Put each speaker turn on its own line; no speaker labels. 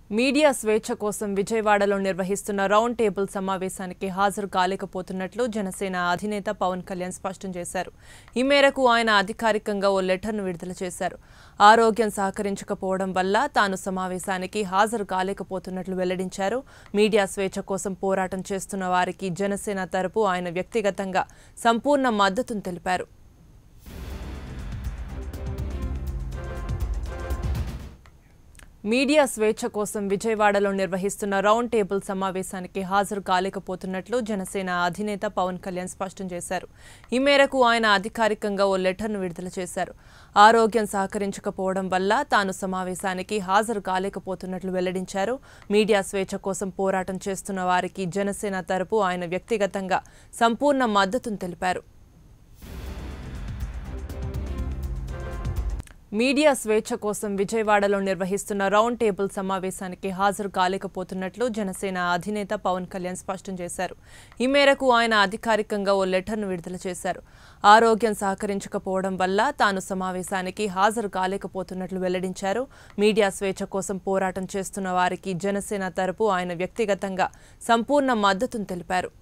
media స్వేచ్ఛ కోసం విజయవాడలో నిర్వహిస్తున్న రౌండ్ టేబుల్ సమావేశానికి హాజరు కాలేకపోతున్నట్లు జనసేన అధినేత పవన్ కళ్యాణ్ స్పష్టం చేశారు ఈ మేరకు ఆయన అధికారికంగా ఓ లెటర్ను విడుదల చేశారు ఆరోగ్యం సహకరించకపోవడం వల్ల తాను సమావేశానికి హాజరు కాలేకపోతున్నట్లు వెల్లడించారు మీడియా స్వేచ్ఛ కోసం పోరాటం చేస్తున్న వారికి జనసేన తరపు ఆయన వ్యక్తిగతంగా సంపూర్ణ మద్దతును తెలిపారు మీడియా స్వేచ్ఛ కోసం విజయవాడలో నిర్వహిస్తున్న రౌండ్ టేబుల్ సమావేశానికి హాజరు కాలేకపోతున్నట్లు జనసేన అధినేత పవన్ కళ్యాణ్ స్పష్టం చేశారు ఈ మేరకు ఆయన అధికారికంగా ఓ లెటర్ను విడుదల చేశారు ఆరోగ్యం సహకరించకపోవడం వల్ల తాను సమావేశానికి హాజరు కాలేకపోతున్నట్లు వెల్లడించారు మీడియా స్వేచ్ఛ కోసం పోరాటం చేస్తున్న వారికి జనసేన తరపు ఆయన వ్యక్తిగతంగా సంపూర్ణ మద్దతును తెలిపారు మీడియా స్వేచ్ఛ కోసం విజయవాడలో నిర్వహిస్తున్న రౌండ్ టేబుల్ సమావేశానికి హాజరు కాలేకపోతున్నట్లు జనసేన అధినేత పవన్ కళ్యాణ్ స్పష్టం చేశారు ఈ మేరకు ఆయన అధికారికంగా ఓ లెటర్ను విడుదల చేశారు ఆరోగ్యం సహకరించకపోవడం వల్ల తాను సమావేశానికి హాజరు కాలేకపోతున్నట్లు వెల్లడించారు మీడియా స్వేచ్ఛ కోసం పోరాటం చేస్తున్న వారికి జనసేన తరపు ఆయన వ్యక్తిగతంగా సంపూర్ణ మద్దతును తెలిపారు